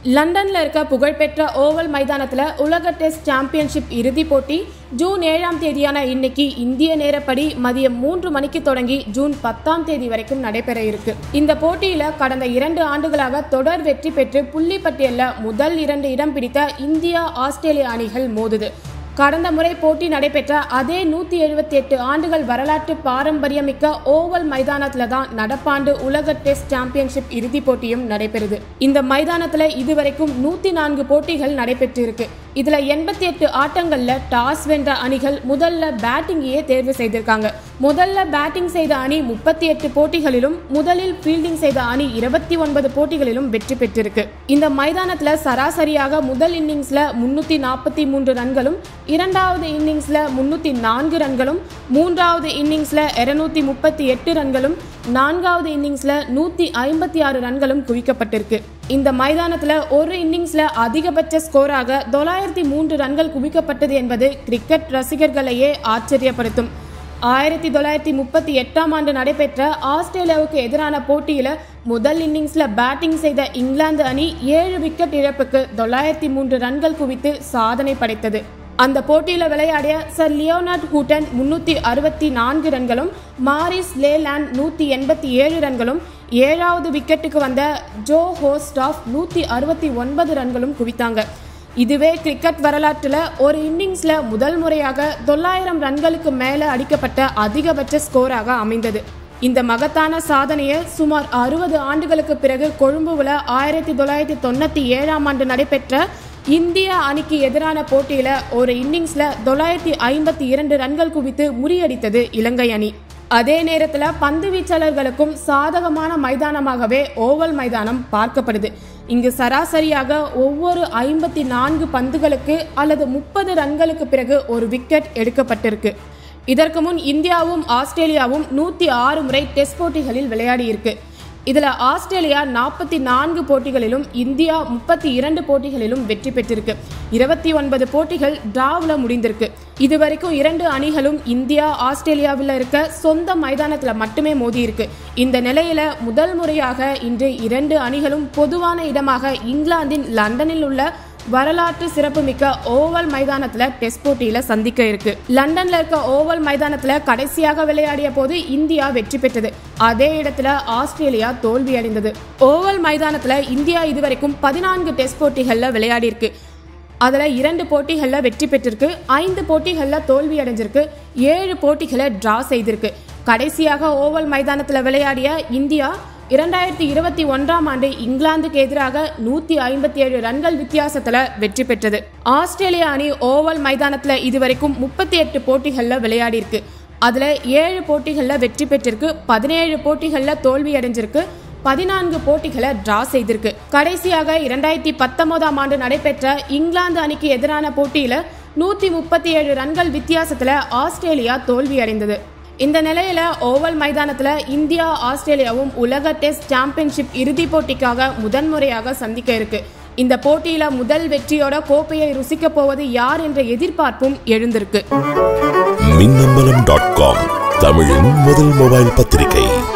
லண்டன்ல இருக்க புகழ்பெற்ற ஓவல் மைதானத்துல உலக டெஸ்ட் சாம்பியன்ஷிப் இறுதிப் போட்டி ஜூன் ஏழாம் தேதியான இன்னைக்கு இந்திய நேரப்படி மதியம் மூன்று மணிக்கு தொடங்கி ஜூன் பத்தாம் தேதி வரைக்கும் நடைபெற இருக்கு இந்த போட்டியில கடந்த இரண்டு ஆண்டுகளாக தொடர் வெற்றி பெற்று புள்ளி பட்டியல்ல முதல் இரண்டு இடம் பிடித்த இந்தியா ஆஸ்திரேலிய அணிகள் மோதுது கடந்த முறை போட்டி நடைபெற்ற அதே நூத்தி எழுபத்தி எட்டு ஆண்டுகள் வரலாற்று பாரம்பரியமிக்க ஓவல் மைதானத்துல தான் நடப்பாண்டு உலக டெஸ்ட் சாம்பியன்ஷிப் இறுதிப் போட்டியும் நடைபெறுது இந்த மைதானத்துல இதுவரைக்கும் நூத்தி நான்கு போட்டிகள் நடைபெற்று இருக்கு இதுல எண்பத்தி எட்டு ஆட்டங்கள்ல டாஸ் வென்ற அணிகள் முதல்ல பேட்டிங்கையே தேர்வு செய்திருக்காங்க முதல்ல பேட்டிங் செய்த அணி முப்பத்தி எட்டு போட்டிகளிலும் முதலில் ஃபீல்டிங் செய்த அணி இருபத்தி ஒன்பது போட்டிகளிலும் வெற்றி பெற்றிருக்கு இந்த மைதானத்துல சராசரியாக முதல் இன்னிங்ஸ்ல முன்னூத்தி நாற்பத்தி மூன்று ரன்களும் இரண்டாவது இன்னிங்ஸ்ல முன்னூத்தி நான்கு ரன்களும் மூன்றாவது இன்னிங்ஸ்ல இருநூத்தி முப்பத்தி எட்டு ரன்களும் நான்காவது இன்னிங்ஸ்ல நூத்தி ஐம்பத்தி ஆறு ரன்களும் குவிக்கப்பட்டிருக்கு இந்த மைதானத்துல ஒரு இன்னிங்ஸ்ல அதிகபட்ச ஸ்கோராக தொள்ளாயிரத்தி மூன்று ரன்கள் குவிக்கப்பட்டது என்பது கிரிக்கெட் ரசிகர்களையே ஆச்சரியப்படுத்தும் ஆயிரத்தி தொள்ளாயிரத்தி முப்பத்தி எட்டாம் ஆண்டு நடைபெற்ற ஆஸ்திரேலியாவுக்கு எதிரான போட்டியில முதல் இன்னிங்ஸ்ல பேட்டிங் செய்த இங்கிலாந்து அணி ஏழு விக்கெட் இழப்புக்கு தொள்ளாயிரத்தி மூன்று ரன்கள் குவித்து சாதனை படைத்தது அந்த போட்டியில விளையாடிய சர் லியோனார்ட் ஹூட்டன் முன்னூத்தி அறுபத்தி நான்கு ரன்களும் மாரிஸ் லேலாண்ட் நூத்தி எண்பத்தி ஏழு ரன்களும் ஏழாவது விக்கெட்டுக்கு வந்த ஜோ ஹோஸ்டாஃப் நூத்தி அறுபத்தி ஒன்பது ரன்களும் குவித்தாங்க இதுவே கிரிக்கெட் வரலாற்றில் ஒரு இன்னிங்ஸ்ல முதல் முறையாக தொள்ளாயிரம் ரன்களுக்கு மேலே அடிக்கப்பட்ட அதிகபட்ச ஸ்கோராக அமைந்தது இந்த மகத்தான சாதனையை சுமார் அறுபது ஆண்டுகளுக்கு பிறகு கொழும்புவில் ஆயிரத்தி தொள்ளாயிரத்தி தொண்ணூற்றி ஏழாம் ஆண்டு நடைபெற்ற இந்திய அணிக்கு எதிரான போட்டியில ஒரு இன்னிங்ஸ்ல தொள்ளாயிரத்தி ஐம்பத்தி இரண்டு ரன்கள் குவித்து முறியடித்தது இலங்கை அணி அதே நேரத்தில் பந்து வீச்சாளர்களுக்கும் சாதகமான மைதானமாகவே ஓவல் மைதானம் பார்க்கப்படுது இங்கு சராசரியாக ஒவ்வொரு ஐம்பத்தி நான்கு பந்துகளுக்கு அல்லது முப்பது ரன்களுக்கு பிறகு ஒரு விக்கெட் எடுக்கப்பட்டிருக்கு இதற்கு முன் இந்தியாவும் ஆஸ்திரேலியாவும் நூற்றி ஆறு முறை டெஸ்ட் போட்டிகளில் விளையாடியிருக்கு இதில் ஆஸ்திரேலியா நாற்பத்தி நான்கு போட்டிகளிலும் இந்தியா முப்பத்தி இரண்டு போட்டிகளிலும் வெற்றி பெற்றிருக்கு இருபத்தி ஒன்பது போட்டிகள் டிராவில் முடிந்திருக்கு இதுவரைக்கும் இரண்டு அணிகளும் இந்தியா ஆஸ்திரேலியாவில் இருக்க சொந்த மைதானத்தில் மட்டுமே மோதியிருக்கு இந்த நிலையில முதல் முறையாக இன்று இரண்டு அணிகளும் பொதுவான இடமாக இங்கிலாந்தின் லண்டனில் உள்ள வரலாற்று சிறப்புமிக்க ஓவல் மைதானத்துல டெஸ்ட் போட்டியில சந்திக்க இருக்கு லண்டன்ல இருக்க ஓவல் மைதானத்துல கடைசியாக விளையாடிய போது இந்தியா வெற்றி பெற்றது அதே இடத்துல ஆஸ்திரேலியா தோல்வி அடைந்தது ஓவல் மைதானத்துல இந்தியா இதுவரைக்கும் பதினான்கு டெஸ்ட் போட்டிகள்ல விளையாடி இருக்கு அதில் இரண்டு போட்டிகளில் வெற்றி பெற்றிருக்கு ஐந்து போட்டிகளில் தோல்வி அடைஞ்சிருக்கு ஏழு போட்டிகளை டிரா செய்திருக்கு கடைசியாக ஓவல் மைதானத்தில் விளையாடிய இந்தியா இரண்டாயிரத்தி இருபத்தி ஒன்றாம் ஆண்டு இங்கிலாந்துக்கு எதிராக நூத்தி ஐம்பத்தி ஏழு ரன்கள் வித்தியாசத்துல வெற்றி பெற்றது ஆஸ்திரேலியா அணி ஓவல் மைதானத்துல இதுவரைக்கும் முப்பத்தி எட்டு போட்டிகள்ல விளையாடி இருக்கு அதுல ஏழு போட்டிகள்ல வெற்றி பெற்றிருக்கு பதினேழு போட்டிகள்ல தோல்வி அடைஞ்சிருக்கு பதினான்கு போட்டிகளை டிரா செய்திருக்கு கடைசியாக இரண்டாயிரத்தி பத்தொன்பதாம் ஆண்டு நடைபெற்ற இங்கிலாந்து அணிக்கு எதிரான போட்டியில நூத்தி முப்பத்தி ஏழு ரன்கள் வித்தியாசத்துல ஆஸ்திரேலியா தோல்வி அடைந்தது இந்த நிலையில ஓவல் மைதானத்துல இந்தியா ஆஸ்திரேலியாவும் உலக டெஸ்ட் சாம்பியன்ஷிப் இறுதிப் போட்டிக்காக முதன்முறையாக சந்திக்க இருக்கு இந்த போட்டியில முதல் வெற்றியோட கோப்பையை ருசிக்க போவது யார் என்ற எதிர்பார்ப்பும் எழுந்திருக்கு மின்னம்பலம் டாட் காம் தமிழின் முதல் மொபைல் பத்திரிகை